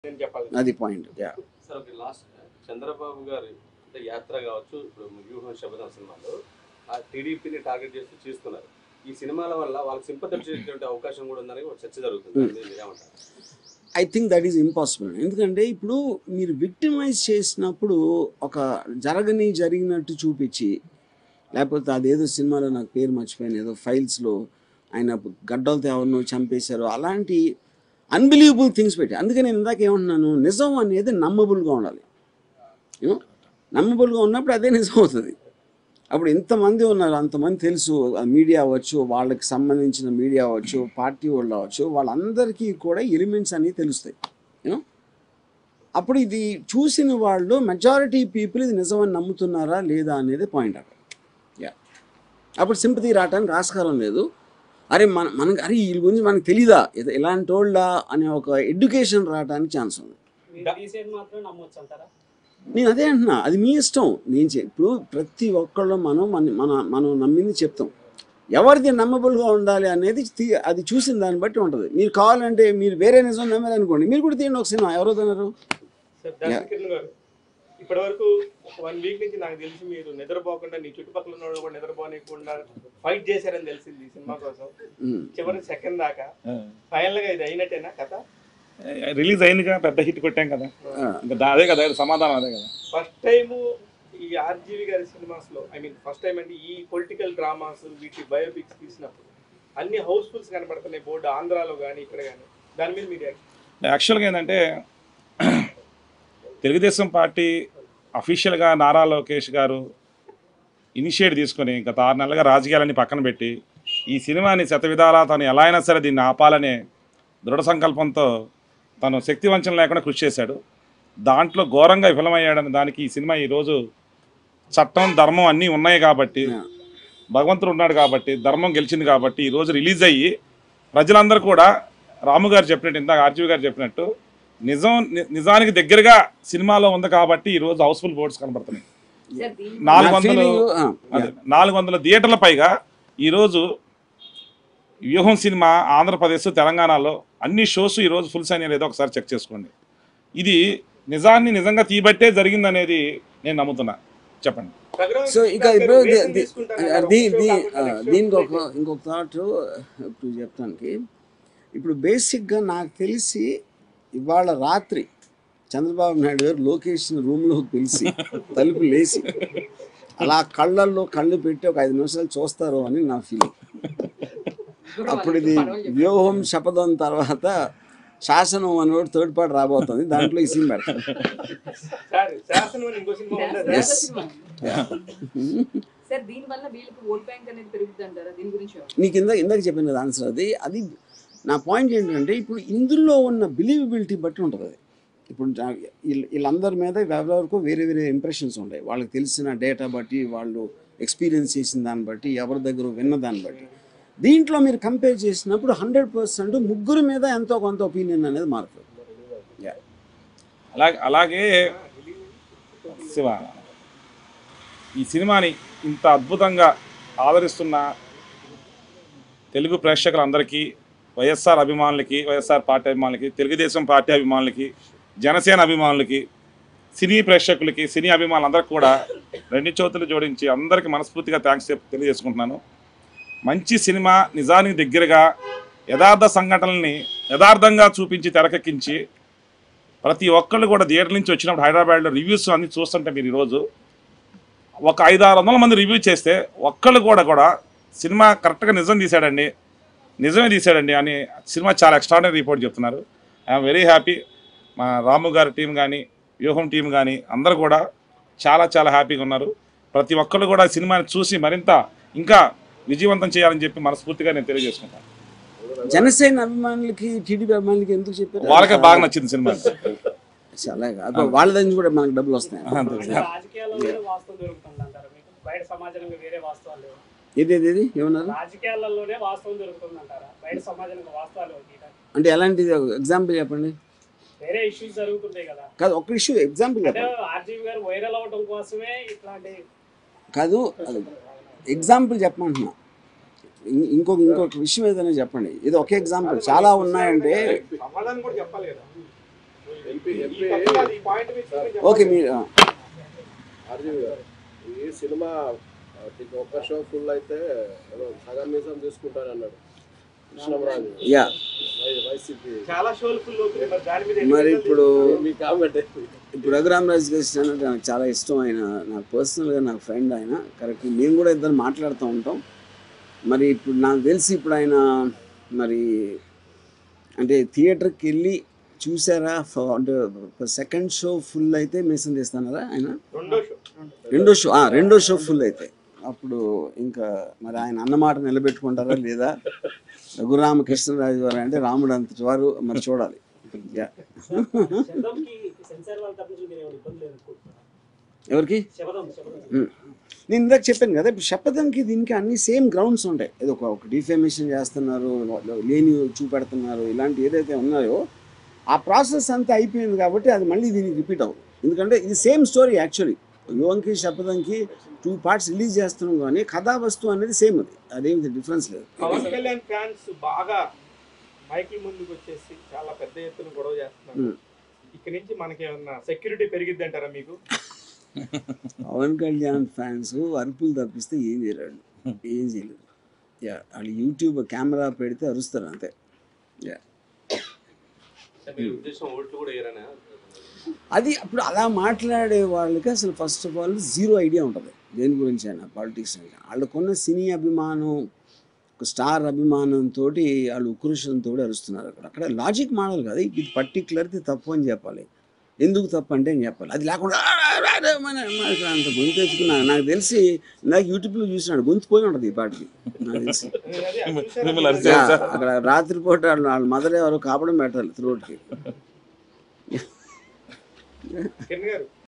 నేను చెప్పాలి అది పాయింట్ యా సార్ ఒక లాస్ట్ చంద్రబాబు గారి అంటే యాత్ర కావచ్చు ఇప్పుడు వ్యూహం శబదం సినిమాలో ఆ టీడీపీని టార్గెట్ చేస్తూ చేస్తున్నారు ఈ సినిమాల వల్ల వాళ్ళకి సింపతి వచ్చేటువంటి అవకాశం కూడా ఉందని ఒక చర్చ జరుగుతుంది దాని మీద మీరేమంటారు I think that is impossible ఎందుకంటే ఇప్పుడు మీరు విక్టిమైజ్ చేసినప్పుడు ఒక జరగని జరిగినట్టు చూపించి లేకపోతే అదేదో సినిమాలో నాకు పేరు మర్చిపోయాను ఏదో ఫైల్స్లో ఆయన గడ్డలతో ఎవరినో చంపేశారు అలాంటి అన్బిలీవబుల్ థింగ్స్ పెట్టి అందుకే నేను ఇందాక ఏమంటున్నాను నిజం అనేది నమ్మబుల్గా ఉండాలి యూనో నమ్మబుల్గా ఉన్నప్పుడు అదే నిజం అవుతుంది అప్పుడు ఇంతమంది ఉన్నారు అంతమంది తెలుసు మీడియా అవ్వచ్చు వాళ్ళకి సంబంధించిన మీడియా అవ్వచ్చు పార్టీ వాళ్ళు అవ్వచ్చు వాళ్ళందరికీ కూడా ఎలిమెంట్స్ అన్నీ తెలుస్తాయి యూనో అప్పుడు ఇది చూసిన వాళ్ళు మెజారిటీ పీపుల్ ఇది నిజమని నమ్ముతున్నారా లేదా అనేది పాయింట్ అక్కడ యా అప్పుడు సింపతి రావడానికి ఆస్కారం లేదు అరే మన మనకి అరే వీళ్ళ గురించి మనకు తెలీదా ఇది ఇలాంటి వాళ్ళ అనే ఒక ఎడ్యుకేషన్ రావడానికి ఛాన్స్ ఉంది మీరు తీసేది మాత్రం నమ్మొచ్చు అంటారా నేను అదే అంటున్నా అది మీ ఇష్టం నేను చె- ఇప్పుడు ప్రతి ఒక్కళ్ళు మనం మన మన మనం నమ్మింది చెప్తాం ఎవరిది నమ్మబుల్గా ఉండాలి అనేది తీ- అది చూసిన దాన్ని బట్టి ఉంటుంది మీరు కావాలంటే మీరు వేరే నిజం నమ్మారనుకోండి మీరు కూడా తీయండి ఒక సినిమా ఎవరో తిన్నారు సార్ దర్శక కిరణ్ గారు ఇప్పటి వరకు ఒక వన్ వీక్ నుంచి నాకు తెలిసి మీరు నిద్రపోకుండా నీ చుట్టుపక్కల ఉన్న వాళ్ళు కూడా నిద్రపోనీయకుండా ఫైట్ చేశారని తెలిసింది ఈ సినిమా కోసం ఉమ్. చివరి సెకండ్ దాకా ఫైనల్ గా ఇది అయినట్టేనా కథ రిలీజ్ అయిందిగా పెద్ద హిట్ కొట్టాం కదా ఆ, ఇంకా దా- అదే కదా సమాధానం అదే కదా ఫస్ట్ టైం ఈ ఆర్జీవి గారి సినిమాస్ లో ఐ మీన్ ఫస్ట్ టైం అంటే ఈ పొలిటికల్ డ్రామాస్ వీటి బయోపిక్స్ తీసినప్పుడు అన్ని హౌస్ఫుల్స్ కనబడుతున్నాయి బోర్డు ఆంధ్రాలో కానీ ఇక్కడ కానీ దాని మీద మీరు యాక్చువల్గా ఏంటంటే తెలుగుదేశం పార్టీ అఫీషియల్గా నారా లోకేష్ గారు ఇనిషియేట్ తీసుకొని గత ఆరు నెలలుగా రాజకీయాలన్నీ పక్కన పెట్టి ఈ సినిమాని శతవిధాలా తను ఎలా అయినా సరే దీన్ని ఆపాలనే దృఢ సంకల్పంతో తను శక్తి వంచన లేకుండా కృషి చేశాడు దాంట్లో ఘోరంగా విఫలమయ్యాడని దానికి ఈ సినిమా ఈరోజు చట్టం ధర్మం అన్నీ ఉన్నాయి కాబట్టి Yeah. భగవంతుడు ఉన్నాడు కాబట్టి ధర్మం గెలిచింది కాబట్టి ఈరోజు రిలీజ్ అయ్యి ప్రజలందరూ కూడా రాము గారు చెప్పినట్టు ఇందాక ఆర్జీవి గారు చెప్పినట్టు నిజం ని- నిజానికి దగ్గరగా సినిమాలో ఉంది కాబట్టి ఈరోజు హౌస్ఫుల్ బోర్డ్స్ కనబడుతున్నాయి సార్ దీని నాలుగు నా వందలు feeling, ఆ, అదే, నాలుగు వందల థియేటర్ల పైగా ఈరోజు వ్యూహం సినిమా ఆంధ్రప్రదేశ్ తెలంగాణలో అన్ని షోస్ ఈరోజు ఫుల్ సైన్ లేదో ఒకసారి చెక్ చేసుకోండి ఇది నిజాన్ని నిజంగా తీబట్టే జరిగిందనేది నేను నమ్ముతున్నా చెప్పండి సో ఇక ఇప్పుడు ది- ది- దీ- దీ- ఆ, దీనికి ఒక ఇంకొక థాట్ ఇప్పుడు చెప్తానికి ఇప్పుడు బేసిక్గా నాకు తెలిసి ఇవాళ రాత్రి చంద్రబాబు నాయుడు గారు లోకేష్ రూమ్లోకి పిలిచి తలుపు లేచి అలా కళ్ళల్లో కళ్ళు పెట్టి ఒక ఐదు నిమిషాలు చూస్తారు అని నా ఫీలింగ్ అప్పుడు ఇది వ్యూహం శపథం తర్వాత శాసనం అనేవాడు థర్డ్ పార్ట్ రాబోతుంది దాంట్లో ఈ సీన్ పెడతారు శాసనం అని ఇంకో సినిమా ఉంది Yes. సార్ దీని వల్ల వీళ్ళకి ఓట్ బ్యాంక్ అనేది పెరుగుతుంది అంటారా దీని గురించి నీకు ఇందాక ఇందాక చెప్పిన కదా ఆన్సర్ అది అది నా పాయింట్ ఏంటంటే ఇప్పుడు ఇందులో ఉన్న బిలీవబిలిటీ బట్టి ఉంటుంది అది ఇప్పుడు జా- వీళ్ళ- వీళ్ళందరి మీద ఎవరెవరికో వేరే వేరే ఇంప్రెషన్స్ ఉంటాయి వాళ్ళకి తెలిసిన డేటా బట్టి వాళ్ళు ఎక్స్పీరియన్స్ చేసిన దాన్ని బట్టి ఎవరి దగ్గర విన్న దాన్ని బట్టి దీంట్లో మీరు కంపేర్ చేసినప్పుడు హండ్రెడ్ పర్సెంట్ ముగ్గురు మీద ఎంతో కొంత ఒపీనియన్ అనేది మారుతుంది Yeah. అలాగే అలాగే శివ ఈ సినిమాని ఇంత అద్భుతంగా ఆదరిస్తున్న తెలుగు ప్రేక్షకులందరికీ వైఎస్ఆర్ అభిమానులకి వైఎస్ఆర్ పార్టీ అభిమానులకి తెలుగుదేశం పార్టీ అభిమానులకి జనసేన అభిమానులకి సినీ ప్రేక్షకులకి సినీ అభిమానులందరికీ కూడా రెండు చేతులు జోడించి అందరికీ మనస్ఫూర్తిగా థ్యాంక్స్ తెలియజేసుకుంటున్నాను మంచి సినిమా నిజానికి దగ్గరగా యథార్థ సంఘటనల్ని యథార్థంగా చూపించి తెరకెక్కించి ప్రతి ఒక్కళ్ళు కూడా థియేటర్ నుంచి వచ్చినప్పుడు హైదరాబాద్లో రివ్యూస్ అన్ని చూస్తుంటే మీరు ఈరోజు ఒక ఐదు ఆరు వందల మంది రివ్యూ చేస్తే ఒక్కళ్ళు కూడా కూడా సినిమా కరెక్ట్గా నిజం తీశాడండి నిజమే తీశాడండి అని సినిమా చాలా ఎక్స్ట్రాడినరీ రిపోర్ట్ చెప్తున్నారు ఐఎమ్ వెరీ హ్యాపీ మా రాము గారి టీం కానీ వ్యూహం టీం కానీ అందరూ కూడా చాలా చాలా హ్యాపీగా ఉన్నారు ప్రతి ఒక్కళ్ళు కూడా ఈ సినిమాని చూసి మరింత ఇంకా విజయవంతం చేయాలని చెప్పి మనస్ఫూర్తిగా నేను తెలియజేసుకుంటాను జనసేన అభిమానులకి టీడీపీ అభిమానులకి ఎందుకు చెప్పారు వాళ్ళకే బాగా నచ్చింది సినిమా చాలా అప్పుడు వాళ్ళ దగ్గర నుంచి కూడా మనకు డబ్బులు వస్తాయి అంతే. రాజకీయాల్లోనే వాస్తవం దొరుకుతుంది అంటారా మీకు బయట సమాజంగా వేరే వాస్తవాలు లేవు ఏది ఏది ఏది ఏమన్నారు రాజకీయాలలోనే వాస్తవం దొరుకుతుంది అంటారా బయట సమాజంగా వాస్తవాలు తీయడానికి. అంటే ఎలాంటిది ఎగ్జాంపుల్ చెప్పండి వేరే ఇష్యూస్ జరుగుతుంటాయి కదా కాదు ఒక ఇష్యూ ఎగ్జాంపుల్ అంటే చెప్పండి ఆర్జీవి గారు వైరల్ అవడం కోసమే ఇట్లాంటి కాదు ఎగ్జాంపుల్ చెప్పమంటున్నా ఇం- ఇంకొక ఇంకొక విషయం ఏదైనా చెప్పండి ఇది ఒకే ఎగ్జాంపుల్ చాలా ఉన్నాయంటే సమాధానం కూడా చెప్పాలి కదా ఎంపీ ఈ ఎంపీ తప్పు కాదు, ఈ పాయింట్ మీద చెప్పండి. ఓకే మీరు ఆ, ఆర్జీవి గారు ఈ సినిమా ఆ, నీకు ఒక్క షో ఫుల్ అయితే ఏదో సగం మీసం తీసుకుంటానన్నాడు కృష్ణంరాజు యా వై- వైసీపీ చాలా షోలు ఫుల్ అవుతుంది మరి దాని మీద ఎన్ని మరి విషయాలు ఇప్పుడు మీ కామెంట్ ఇప్పుడు రఘురామ్ రాజు కృష్ణ అంటే నాకు చాలా ఇష్టం ఆయన నాకు పర్సనల్గా నాకు ఫ్రెండ్ ఆయన కరెక్ట్ మేము కూడా ఇద్దరు మాట్లాడుతూ ఉంటాం మరి ఇప్పుడు నాకు తెలిసి ఇప్పుడు ఆయన మరి అంటే థియేటర్కి వెళ్ళి చూసారా ఫ- అంటే సెకండ్ షో ఫుల్ అయితే మీసం తీస్తున్నారా ఆయన రెండో షో రెండో షో ఆ, రెండో షో ఫుల్ అయితే అప్పుడు ఇంకా మరి ఆయన అన్నమాట నిలబెట్టుకుంటారా లేదా రఘురామకృష్ణరాజు వారు అంటే రాముడు అంతటి వారు మరి చూడాలి యా. శబ్దంకి సెన్సార్ వాళ్ళ తరపు నుంచి మీరు ఏమైనా ఇబ్బందులు ఎదుర్కొంటున్నారా ఎవరికి శబదం శబదం ఉమ్. నేను ఇందాక చెప్పాను కదా ఇప్పుడు శపథంకి దీనికి అన్ని సేమ్ గ్రౌండ్స్ ఉంటాయి ఏదో ఒక ఒక డిఫేమేషన్ చేస్తున్నారు లేని చూపెడుతున్నారు ఇలాంటి ఏదైతే ఉన్నాయో ఆ ప్రాసెస్ అంతా అయిపోయింది కాబట్టి అది మళ్ళీ దీనికి రిపీట్ అవ్వదు ఎందుకంటే ఇది సేమ్ స్టోరీ యాక్చువల్లీ యువంకి శపథంకి టూ పార్ట్స్ రిలీజ్ చేస్తున్నాం కానీ కథా వస్తువు అనేది సేమ్ అది అదేమి డిఫరెన్స్ లేదు పవన్ కళ్యాణ్ ఫ్యాన్స్ బాగా మైకుల ముందుకు వచ్చేసి చాలా పెద్ద ఎత్తున గొడవ చేస్తున్నారు Hmm. ఇక్కడ నుంచి మనకి ఏమన్నా సెక్యూరిటీ పెరిగిద్ది అంటారా మీకు పవన్ కళ్యాణ్ ఫ్యాన్స్ అరుపులు తప్పిస్తే ఏం చేయలేడు ఏం చేయలేరు యా వాళ్ళు యూట్యూబ్ కెమెరా పెడితే అరుస్తారు అంతే యా మీ ఉద్దేశం ఓట్లు కూడా వేయరనే అది అప్పుడు అలా మాట్లాడే వాళ్ళకి అసలు first of all zero idea ఉంటుంది దేని గురించి అయినా పాలిటిక్స్ అయినా వాళ్ళకున్న సినీ అభిమానం ఒక స్టార్ అభిమానంతో వాళ్ళు ఉక్రోషంతో అరుస్తున్నారు అక్కడ అక్కడ లాజిక్ మాడల్ కాదు ఇది పర్టికులర్ది తప్పు అని చెప్పాలి ఎందుకు తప్పు అంటే అని చెప్పాలి అది లేకుండా "ఆ, ఆ, ఆ, ఆ, మన- మన అంత గొంతు ఎత్తుకున్నాను నాకు తెలిసి ఇందాక యూట్యూబ్లో చూసినాడు గొంతు పోయి ఉంటుంది ఈ పాటికి నాకు తెలిసి నేను అదే అది చూశాను. మిమ్మల్ని అరిచారు యా, సార్ అక్కడ రాత్రిపూట వాళ్ళ వాళ్ళ మదర్ ఎవరో కాపడం పెట్టాలి త్రోట్కి కిరణ్ గారు